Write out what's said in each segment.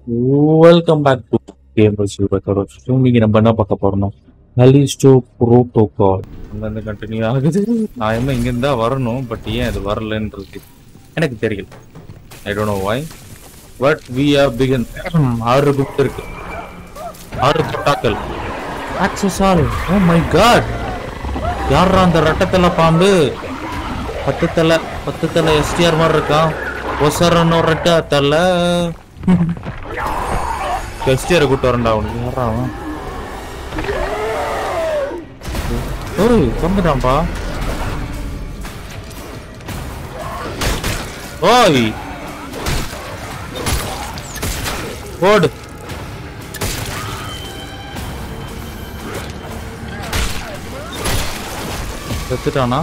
Welcome back to game இன்னைக்கு நம்ம என்ன பார்க்க போறோம்னா ஹலிஸ்டோ புரோட்டோகால் அங்கேருந்து கண்டினியூ ஆகுது நான் என்ன இங்கேருந்து தான் வரணும் பட் ஏன் அது வரலன்றது எனக்கு தெரியல I don't know why but we are began ஆறு புக் இருக்கு ஆறு பட்டாக்கள் access all oh my god யாரா அந்த ரெட்டத்தலை பாம்பு பத்து தலை பத்து தலை எஸ்டிஆர் மாதிரி இருக்கான் ஒசரன்னு ரெட்ட தலை எஸ்டிஆர் கூட்டு வரண்டா அவனுக்கு யாரா அவன் ஓய் வந்துட்டான்ப்பா ஓய் ஓடு செத்துட்டானா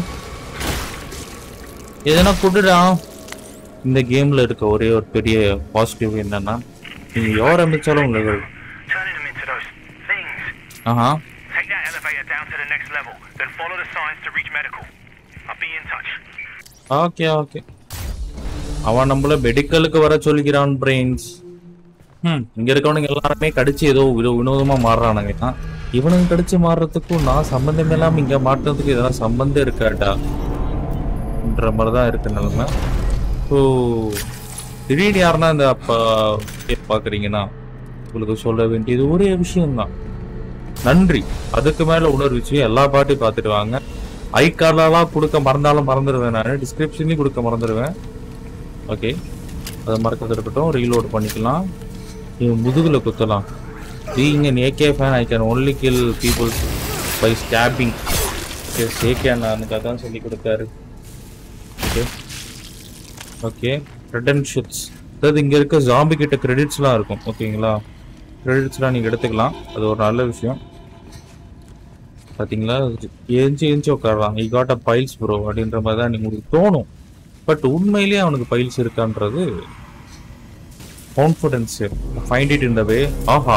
எதனா குடுடா இந்த கேம்ல இருக்க ஒரே ஒரு பெரிய பாசிட்டிவ் என்னன்னா நீங்க எவ்வளோ அமைச்சாலும் உங்களுக்கு Turning them into those things. ஆஹா Take that elevator down to the next level, then follow the signs to reach medical. I'll be in touch. Okay okay அவன் நம்மள மெடிக்கலுக்கு வர சொல்லிக்கிறான் பிரெயின்ஸ் ம் இங்க இருக்கவனுங்க எல்லாருமே கடிச்சு ஏதோ வினோ- வினோதமா மாறுறானுங்க ஆ, இவனுங்க கடிச்சு மாறுறதுக்கும் நான் சம்பந்தம் இல்லாம இங்க மாட்டுறதுக்கு இதெல்லாம் சம்பந்தம் இருக்காடா ன்ற மாதிரி தான் இருக்கு நிலைமை ஸோ திடீர்னு யாருன்னா இந்த அப்பா பார்க்குறீங்கன்னா உங்களுக்கு சொல்ல வேண்டியது ஒரே விஷயம்தான் நன்றி அதுக்கு மேல உணர்விச்சு எல்லா பாட்டையும் பார்த்துட்டு வாங்க ஐ கார்டெல்லாம் கொடுக்க மறந்தாலும் மறந்துடுவேன் நான் டிஸ்கிரிப்ஷன்லையும் கொடுக்க மறந்துடுவேன் ஓகே அதை மறக்கிறது இருக்கட்டும் ரீலோட் பண்ணிக்கலாம் இவன் முதுகுல குத்தலாம் being an AK fan I can only kill people by stopping as AK அண்ணனுக்கு அதான் சொல்லி கொடுத்தாரு ஓகே ஓகே ரெடன்ஷிப்ஸ் அதாவது இங்கே இருக்க ஜாம்பி கிட்ட கிரெடிட்ஸ்லாம் இருக்கும் ஓகேங்களா கிரெடிட்ஸ்லாம் நீங்கள் எடுத்துக்கலாம் அது ஒரு நல்ல விஷயம் பார்த்தீங்களா ஏஞ்சி ஏஞ்சி உட்காடுறான் he got a piles bro அப்படின்ற மாதிரி தான் உங்களுக்கு தோணும் பட் உண்மையிலேயே அவனுக்கு பைல்ஸ் இருக்கான்றது கான்ஃபிடன்ஸ் ஃபைண்ட் இட் இந்த வே ஆஹா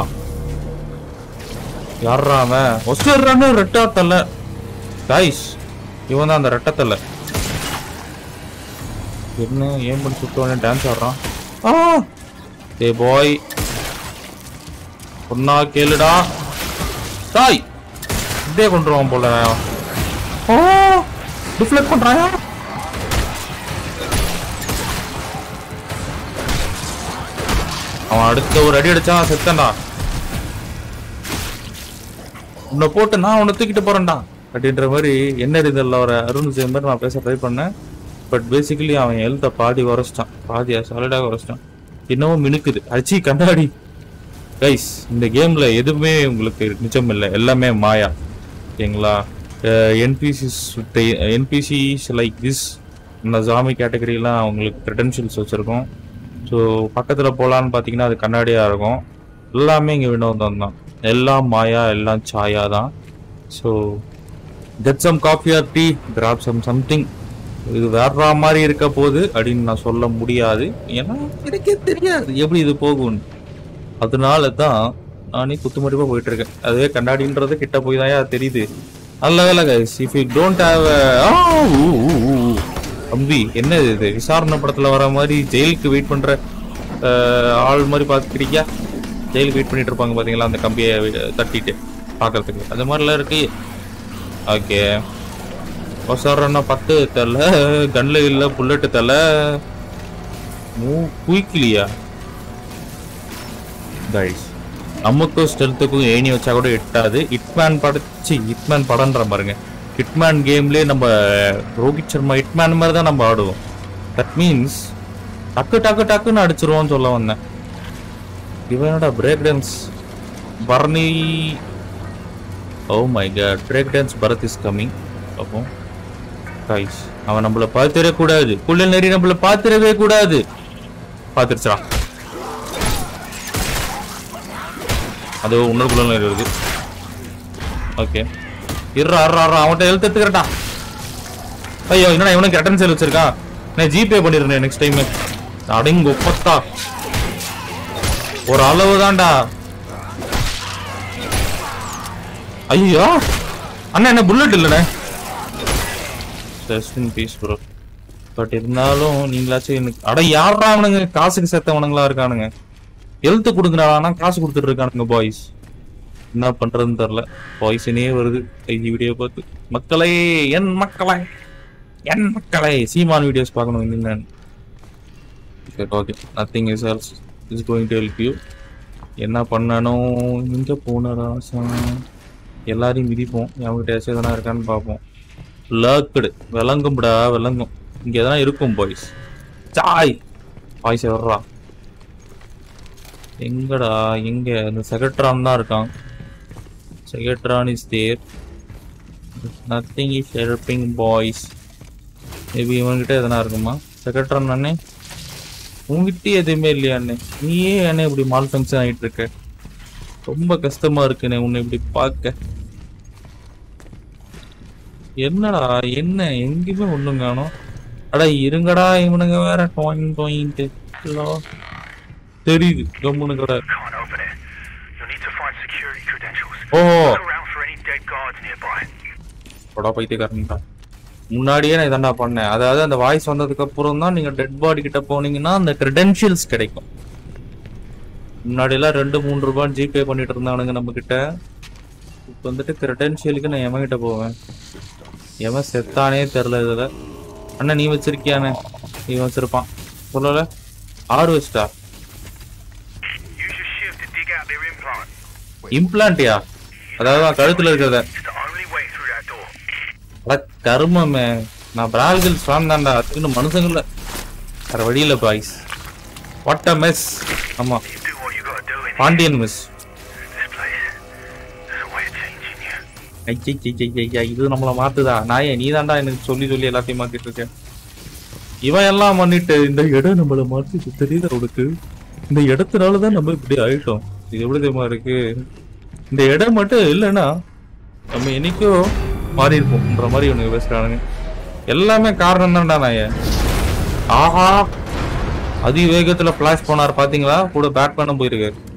யாரா அவன் ஒஸ்டர்றான்னு ரெட்டா தலை கைஸ் இவன் தான் அந்த ரெட்டத்தலை என்ன ஏன் பண்ணி சுத்தவனே டான்ஸ் ஆடுறான் ஆ ஏ பாய் பொண்ணா கேளுடா தாய் இப்படியே கொண்டுருவான் போல ஓ டிஃப்ளெக்ட் பண்றாயா அவன் அடுத்த ஒரு அடி அடிச்சான் செத்தன்டா உன்னை போட்டு நான் உன்னை தூக்கிட்டு போறேன்டா அப்படின்ற மாதிரி என்ன இதில் வர அருண் விஜய் மாதிரி நான் பேச ட்ரை பண்ணேன் பட் பேசிக்கலி அவன் எழுத்த பாதி உரைச்சிட்டான் பாதியா சாலிடாக உரைச்சிட்டான் இன்னமும் மினுக்குது அச்சி கண்டாடி கைஸ் இந்த கேம்ல எதுவுமே உங்களுக்கு நிஜம் இல்லை எல்லாமே மாயா ஓகேங்களா என்பிசிஸ் என்பிசிஸ் லைக் திஸ் இந்த ஜாமி கேட்டகரிலாம் அவங்களுக்கு கிரெடென்ஷியல்ஸ் வச்சுருக்கோம் ஸோ பக்கத்தில் போகலான்னு பார்த்தீங்கன்னா அது கண்ணாடியாக இருக்கும் எல்லாமே இங்கே வினோதம் தான் எல்லாம் மாயா எல்லாம் சாயா தான் so get some coffee or tea grab some something இது வேற மாதிரி இருக்க போகுது அப்படின்னு நான் சொல்ல முடியாது ஏன்னா எனக்கே தெரியாது எப்படி இது போகும்னு அதனால தான் நானே குத்துமடிப்பா போயிட்டு இருக்கேன் அதுவே கண்ணாடின்றது கிட்ட போய் தான் தெரியுது நல்ல வேலை guys if you don't have தம்பி என்ன இது விசாரணை படத்துல வர மாதிரி ஜெயிலுக்கு வெயிட் பண்ற அஹ், ஆள் மாதிரி பார்த்துக்கிறீங்க ஜெயிலுக்கு வெயிட் பண்ணிட்டு இருப்பாங்க பாத்தீங்களா அந்த கம்பியை வி- தட்டிட்டு பார்க்கறதுக்கு அது மாதிரிலாம் இருக்கு ஓகே ஒசாரன்னா பத்து தலை கன்ல இல்ல புல்லட்டு தலை மூ குயிக்கலையா கைஸ் நமக்கும் ஸ்டெல்த்துக்கும் ஏணி வச்சா கூட எட்டாது ஹிட்மேன் படைச்சு ஹிட்மேன் படம்ன்ற பாருங்க ஹிட்மேன் கேம்லயே நம்ம ரோஹித் சர்மா ஹிட்மேன் மாதிரி தான் நம்ம ஆடுவோம் தட் மீன்ஸ் டக்கு டக்கு டக்குன்னு அடிச்சிருவோம்னு சொல்ல வந்தேன் இவனோட break dance Bharani oh my god break dance Bharath is coming அப்போ கைஸ் அவன் நம்மள பார்த்துடவே கூடாது குள்ளல் நெறி நம்மள பார்த்துடவே கூடாது பார்த்துருச்சா அது இன்னொரு குள்ள நெறி வருது ஓகே இருறா இருறா இருறா அவன்கிட்ட எழுத்து எடுத்துக்கிறட்டா ஐயோ என்னடா இவனுக்கு ரிட்டர்ன் சேல் வச்சிருக்கான் நான் ஜிபே பண்ணிடுறேன் நெக்ஸ்ட் டைம் அடங்கு ஒப்பத்தா ஒரு அளவு தான்டா ஐயோ அண்ணா என்ன புல்லட் இல்லைண்ணே just in peace bro but இருந்தாலும் நீங்களாச்சும் எனக்கு அட யாரா அவனுங்க காசுக்கு செத்தவனுங்களா இருக்கானுங்க எழுத்து கொடுங்கடா காசு கொடுத்துட்டு இருக்கானுங்க பாய்ஸ் என்ன பண்றதுன்னு தெரியல பாய்ஸனே வருது ஐடி வீடியோ பார்த்து மக்களே என் மக்களே என் மக்களே சீமான் வீடியோஸ் பார்க்கணும் என்னன்னு சரி okay nothing is else is going to help you என்ன பண்ணணும் எங்க போனடா எல்லாரையும் மிதிப்போம் அவங்ககிட்ட எதனா இருக்கான்னு பார்ப்போம் லேர்க்கடு விளங்கும்டா விளங்கும் இங்க எதனா இருக்கும் பாய்ஸ் சாய் பாய்ஸ் வர்றா எங்கடா எங்க இந்த செகட்ரான் தான் இருக்கான் செகட்ரான் is there nothing is helping boys maybe இவன்கிட்ட எதனா இருக்குமா செகட்ரான் அண்ணே உங்ககிட்ட எதுவுமே இல்லையா அண்ணே நீயே அண்ணே இப்படி மால் ஃபங்க்ஷன் ஆயிட்டு இருக்க ரொம்ப கஷ்டமா இருக்குண்ணே உன்னை இப்படி பார்க்க என்னடா என்ன எங்கேயுமே ஒண்ணும் காணோம் அடா இருங்கடா இவனுங்க வேற டோயின் டோயின்ட்டு ஹலோ தெரியுது கம்முனு கடை Can't open it. You'll need to find security credentials. O Look around for any dead guards nearby. படா பைத்தியக்காரன்டா முன்னாடியே நான் இதாண்டா பண்ணேன் அதாவது அந்த வாய்ஸ் வந்ததுக்கு அப்புறம் தான் நீங்க டெட் பாடி கிட்ட போனீங்கன்னா அந்த கிரெடென்ஷியல்ஸ் கிடைக்கும் முன்னாடி எல்லாம் ரெண்டு மூணு ரூபாய் ஜிபே பண்ணிட்டு இருந்தானுங்க நம்ம கிட்ட இப்போ வந்துட்டு கிரெடென்ஷியலுக்கு நான் எவன் கிட்ட போவேன் எவன் செத்தானே தெரில இதுல அண்ணா நீ வச்சிருக்கியானே நீ வச்சிருப்பான் சொல்லல ஆறு வச்சிட்டா Use your shift to dig out their implant. இம்ப்ளான்ட்டியா அதாவது கழுத்துல இருக்கிறத It's the only way through that door. அட கருமமே நான் பிராகில் ஸ்ட்ராங் தான்டா அதுக்குன்னு மனுஷங்கள வேற வழியில பாய்ஸ் வாட் அ மெஸ் ஆமா You do what you gotta do in Pandian miss this place. There's a way of changing you. ஐயா இது நம்மள மாத்துதா நாயே நீ தான்டா எனக்கு சொல்லி சொல்லி எல்லாத்தையும் மாத்திட்டு இருக்க இவன் எல்லாம் பண்ணிட்டு இந்த இடம் நம்மள மாத்தி தெரியுது அவனுக்கு இந்த இடத்துனால தான் நம்ம இப்படி ஆயிட்டோம் இது எப்படி தெரியுமா இருக்கு இந்த இடம் மட்டும் இல்லைன்னா நம்ம என்னைக்கோ மாறி இருப்போம்ன்ற மாதிரி இவனுக்கு பேசுறானுங்க எல்லாமே காரணம் தான்டா நாயே ஆஹா அதிவேகத்துல ஃபிளாஷ் போனார் பாத்தீங்களா கூட பேட் பண்ண போயிருக்காரு